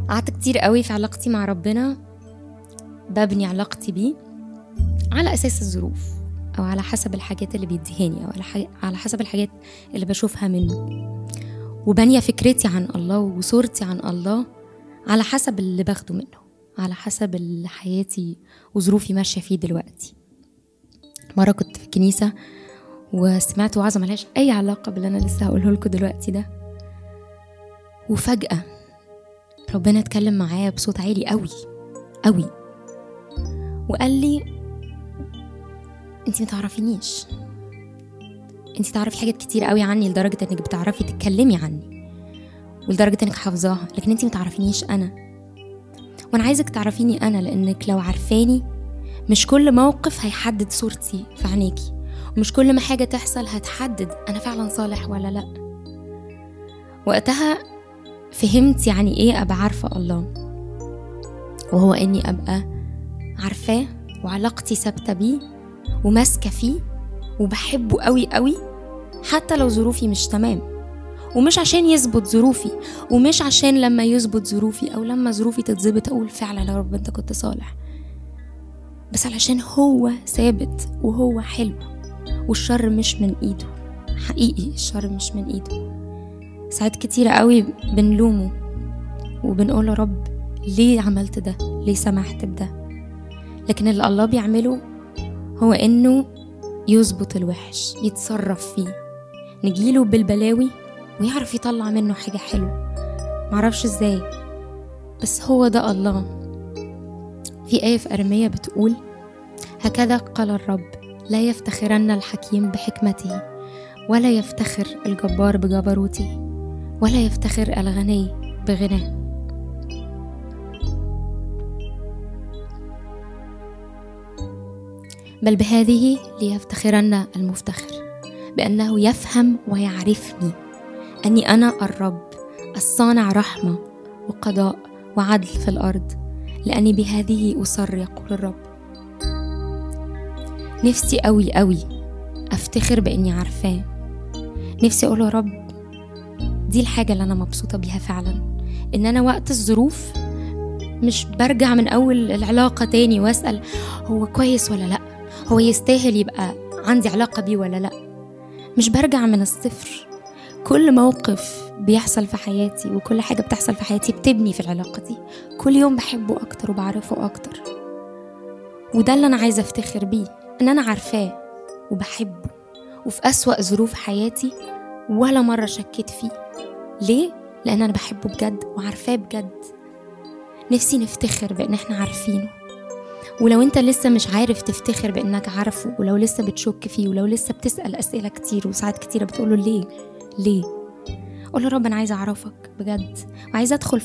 قعدت كتير قوي في علاقتي مع ربنا ببني علاقتي بيه على أساس الظروف أو على حسب الحاجات اللي بيديهاني أو على, ح- على حسب الحاجات اللي بشوفها منه وبانية فكرتي عن الله وصورتي عن الله على حسب اللي باخده منه على حسب اللي حياتي وظروفي ماشية فيه دلوقتي مرة كنت في الكنيسة وسمعت وعظة ملهاش أي علاقة باللي أنا لسه هقوله لكم دلوقتي ده وفجأة ربنا اتكلم معايا بصوت عالي قوي قوي وقال لي انت ما تعرفينيش انت تعرفي حاجات كتير قوي عني لدرجة انك بتعرفي تتكلمي عني ولدرجة انك حافظاها لكن انت ما تعرفينيش انا وانا عايزك تعرفيني انا لانك لو عارفاني مش كل موقف هيحدد صورتي في عينيكي ومش كل ما حاجة تحصل هتحدد انا فعلا صالح ولا لا وقتها فهمت يعني ايه ابقى عارفة الله وهو اني ابقى عارفاه وعلاقتي ثابتة بيه وماسكة فيه وبحبه قوي قوي حتى لو ظروفي مش تمام ومش عشان يظبط ظروفي ومش عشان لما يظبط ظروفي او لما ظروفي تتظبط اقول فعلا يا رب انت كنت صالح بس علشان هو ثابت وهو حلو والشر مش من ايده حقيقي الشر مش من ايده ساعات كتيرة قوي بنلومه وبنقول يا رب ليه عملت ده ليه سمحت بده لكن اللي الله بيعمله هو انه يظبط الوحش يتصرف فيه نجيله بالبلاوي ويعرف يطلع منه حاجة حلوة معرفش ازاي بس هو ده الله في آية في أرمية بتقول هكذا قال الرب لا يفتخرن الحكيم بحكمته ولا يفتخر الجبار بجبروته ولا يفتخر الغني بغناه بل بهذه ليفتخرن المفتخر بأنه يفهم ويعرفني أني أنا الرب الصانع رحمة وقضاء وعدل في الأرض لأني بهذه أصر يقول الرب نفسي أوي أوي أفتخر بإني عارفاه نفسي أقول يا رب دي الحاجة اللي أنا مبسوطة بيها فعلا إن أنا وقت الظروف مش برجع من أول العلاقة تاني وأسأل هو كويس ولا لأ هو يستاهل يبقى عندي علاقة بيه ولا لأ مش برجع من الصفر كل موقف بيحصل في حياتي وكل حاجة بتحصل في حياتي بتبني في العلاقة دي كل يوم بحبه أكتر وبعرفه أكتر وده اللي أنا عايزة أفتخر بيه إن أنا عارفاه وبحبه وفي أسوأ ظروف حياتي ولا مرة شكيت فيه ليه؟ لأن أنا بحبه بجد وعارفاه بجد نفسي نفتخر بإن إحنا عارفينه ولو انت لسه مش عارف تفتخر بانك عارفه ولو لسه بتشك فيه ولو لسه بتسال اسئله كتير وساعات كتيره بتقوله ليه ليه قول له رب انا عايزه اعرفك بجد وعايزه ادخل